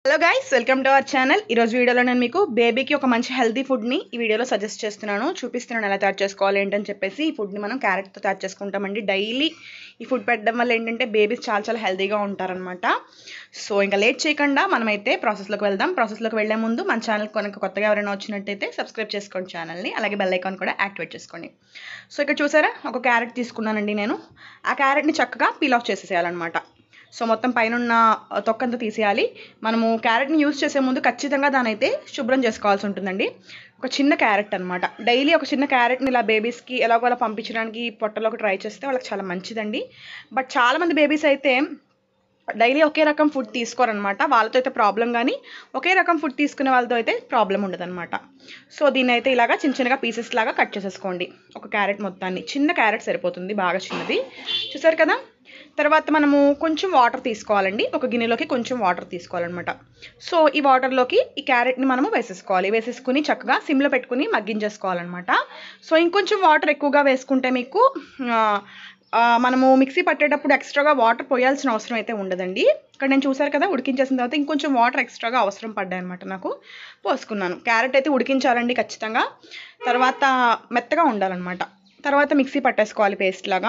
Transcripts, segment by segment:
hello guys welcome to our channel ఈరోజు వీడియోలో నేను మీకు బేబీకి ఒక మంచి హెల్తీ ఫుడ్ని ఈ వీడియోలో సజెస్ట్ చేస్తున్నాను చూపిస్తున్నాను ఎలా తయారు చేసుకోవాలి ఏంటని చెప్పేసి ఈ ఫుడ్ని మనం క్యారెట్తో తయారు చేసుకుంటామండి డైలీ ఈ ఫుడ్ పెట్టడం వల్ల ఏంటంటే బేబీస్ చాలా చాలా హెల్తీగా ఉంటారనమాట సో ఇంకా లేట్ చేయకుండా మనమైతే ప్రాసెస్లోకి వెళ్దాం ప్రాసెస్లోకి వెళ్లే ముందు మన ఛానల్ కనుక కొత్తగా ఎవరైనా వచ్చినట్టయితే సబ్స్క్రైబ్ చేసుకోండి ఛానల్ని అలాగే బెల్ ఐకాన్ కూడా యాక్టివేట్ చేసుకోండి సో ఇక్కడ చూసారా ఒక క్యారెట్ తీసుకున్నానండి నేను ఆ క్యారెట్ని చక్కగా పీల్ ఆఫ్ చేసేసేయాలన్నమాట సో మొత్తం పైన ఉన్న తొక్కంతా తీసేయాలి మనము క్యారెట్ని యూజ్ చేసే ముందు ఖచ్చితంగా దాని అయితే శుభ్రం చేసుకోవాల్సి ఉంటుందండి ఒక చిన్న క్యారెట్ అనమాట డైలీ ఒక చిన్న క్యారెట్ని ఇలా బేబీస్కి ఎలాగోలా పంపించడానికి పొట్టలోకి ట్రై చేస్తే వాళ్ళకి చాలా మంచిదండి బట్ చాలామంది బేబీస్ అయితే డైలీ ఒకే రకం ఫుడ్ తీసుకోరనమాట వాళ్ళతో అయితే ప్రాబ్లం కానీ ఒకే రకం ఫుడ్ తీసుకునే వాళ్ళతో అయితే ప్రాబ్లం ఉండదన్నమాట సో దీన్ని అయితే ఇలాగా చిన్న చిన్నగా పీసెస్ లాగా కట్ చేసేసుకోండి ఒక క్యారెట్ మొత్తాన్ని చిన్న క్యారెట్ సరిపోతుంది బాగా చిన్నది చూసారు కదా తర్వాత మనము కొంచెం వాటర్ తీసుకోవాలండి ఒక గిన్నెలోకి కొంచెం వాటర్ తీసుకోవాలన్నమాట సో ఈ వాటర్లోకి ఈ క్యారెట్ని మనము వేసేసుకోవాలి వేసేసుకుని చక్కగా సిమ్లో పెట్టుకుని మగ్గించేసుకోవాలన్నమాట సో ఇంకొంచెం వాటర్ ఎక్కువగా వేసుకుంటే మీకు ఆ, ఆ, మనము మిక్సీ పట్టేటప్పుడు ఎక్స్ట్రాగా వాటర్ పోయాల్సిన అవసరం అయితే ఉండదండి ఇక్కడ నేను చూసారు కదా ఉడికించేసిన తర్వాత ఇంకొంచెం వాటర్ ఎక్స్ట్రాగా అవసరం పడ్డాయి అనమాట నాకు పోసుకున్నాను క్యారెట్ అయితే ఉడికించాలండి ఖచ్చితంగా తర్వాత మెత్తగా ఉండాలన్నమాట తర్వాత మిక్సీ పట్టేసుకోవాలి పేస్ట్ లాగా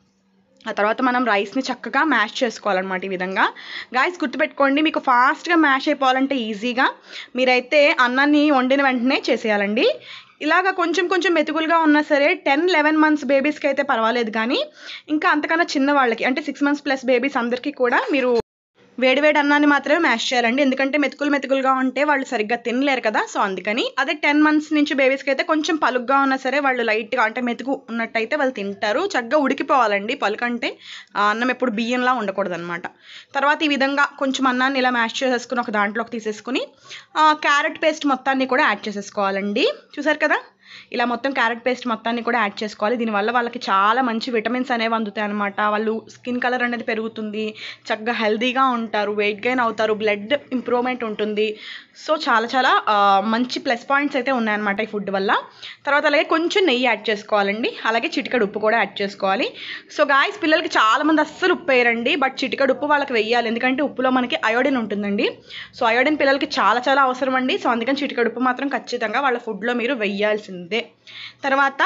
ఆ తర్వాత మనం రైస్ని చక్కగా మ్యాష్ చేసుకోవాలన్నమాట ఈ విధంగా గాయస్ గుర్తుపెట్టుకోండి మీకు ఫాస్ట్గా మ్యాష్ అయిపోవాలంటే ఈజీగా మీరైతే అన్నాన్ని వండిన వెంటనే చేసేయాలండి ఇలాగ కొంచెం కొంచెం మెతుకులుగా ఉన్నా సరే టెన్ లెవెన్ మంత్స్ బేబీస్కి అయితే పర్వాలేదు కానీ ఇంకా అంతకన్నా చిన్న వాళ్ళకి అంటే సిక్స్ మంత్స్ ప్లస్ బేబీస్ అందరికీ కూడా మీరు వేడివేడి అన్నాన్ని మాత్రమే మ్యాష్ చేయాలండి ఎందుకంటే మెతుకులు మెతుకులుగా ఉంటే వాళ్ళు సరిగ్గా తినలేరు కదా సో అందుకని అదే టెన్ మంత్స్ నుంచి బేబీస్కి అయితే కొంచెం పలుగ్గా ఉన్నా సరే వాళ్ళు లైట్గా అంటే మెతుకు ఉన్నట్టయితే వాళ్ళు తింటారు చక్కగా ఉడికిపోవాలండి పలుకంటే ఆ అన్నం ఎప్పుడు బియ్యంలా ఉండకూడదు అనమాట తర్వాత ఈ విధంగా కొంచెం అన్నాన్ని ఇలా మ్యాష్ చేసేసుకుని ఒక దాంట్లోకి తీసేసుకుని క్యారెట్ పేస్ట్ మొత్తాన్ని కూడా యాడ్ చేసేసుకోవాలండి చూసారు కదా ఇలా మొత్తం క్యారెట్ పేస్ట్ మొత్తాన్ని కూడా యాడ్ చేసుకోవాలి దీనివల్ల వాళ్ళకి చాలా మంచి విటమిన్స్ అనేవి అందుతాయి అనమాట వాళ్ళు స్కిన్ కలర్ అనేది పెరుగుతుంది చక్కగా హెల్తీగా ఉంటారు వెయిట్ గెయిన్ అవుతారు బ్లడ్ ఇంప్రూవ్మెంట్ ఉంటుంది సో చాలా చాలా ఆ, మంచి ప్లస్ పాయింట్స్ అయితే ఉన్నాయన్నమాట ఈ ఫుడ్ వల్ల తర్వాత అలాగే కొంచెం నెయ్యి యాడ్ చేసుకోవాలండి అలాగే చిటికడు ఉప్పు కూడా యాడ్ చేసుకోవాలి సో గాయస్ పిల్లలకి చాలామంది అస్సలు ఉప్పు వేయరండి బట్ చిటికడు ఉప్పు వాళ్ళకి వెయ్యాలి ఎందుకంటే ఉప్పులో మనకి అయోడిన్ ఉంటుందండి సో అయోడిన్ పిల్లలకి చాలా చాలా అవసరం అండి సో అందుకని చిటికడు ఉప్పు మాత్రం ఖచ్చితంగా వాళ్ళ ఫుడ్లో మీరు వెయ్యాల్సిందే తర్వాత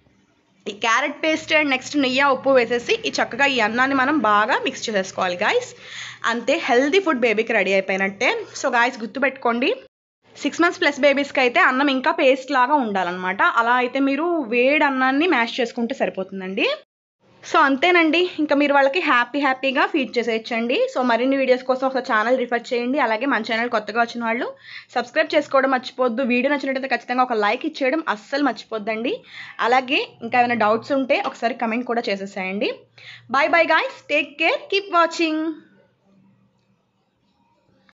ఈ క్యారెట్ పేస్ట్ అండ్ నెక్స్ట్ నెయ్యి ఉప్పు వేసేసి ఈ చక్కగా ఈ అన్నాన్ని మనం బాగా మిక్స్ చేసేసుకోవాలి గాయస్ అంతే హెల్తీ ఫుడ్ బేబీకి రెడీ అయిపోయినట్టే సో గాయస్ గుర్తుపెట్టుకోండి సిక్స్ మంత్స్ ప్లస్ బేబీస్కి అయితే అన్నం ఇంకా పేస్ట్ లాగా ఉండాలన్నమాట అలా అయితే మీరు వేడి అన్నాన్ని మ్యాష్ చేసుకుంటే సరిపోతుందండి సో అంతేనండి ఇంకా మీరు వాళ్ళకి హ్యాపీ హ్యాపీగా ఫీడ్ చేసేయచ్చండి సో మరిన్ని వీడియోస్ కోసం ఒక ఛానల్ రిఫర్ చేయండి అలాగే మన ఛానల్ కొత్తగా వచ్చిన వాళ్ళు సబ్స్క్రైబ్ చేసుకోవడం మర్చిపోద్దు వీడియో నచ్చినట్టయితే ఖచ్చితంగా ఒక లైక్ ఇచ్చేయడం అస్సలు మర్చిపోద్దండి అలాగే ఇంకా ఏమైనా డౌట్స్ ఉంటే ఒకసారి కమెంట్ కూడా చేసేసేయండి bye bye guys take care keep watching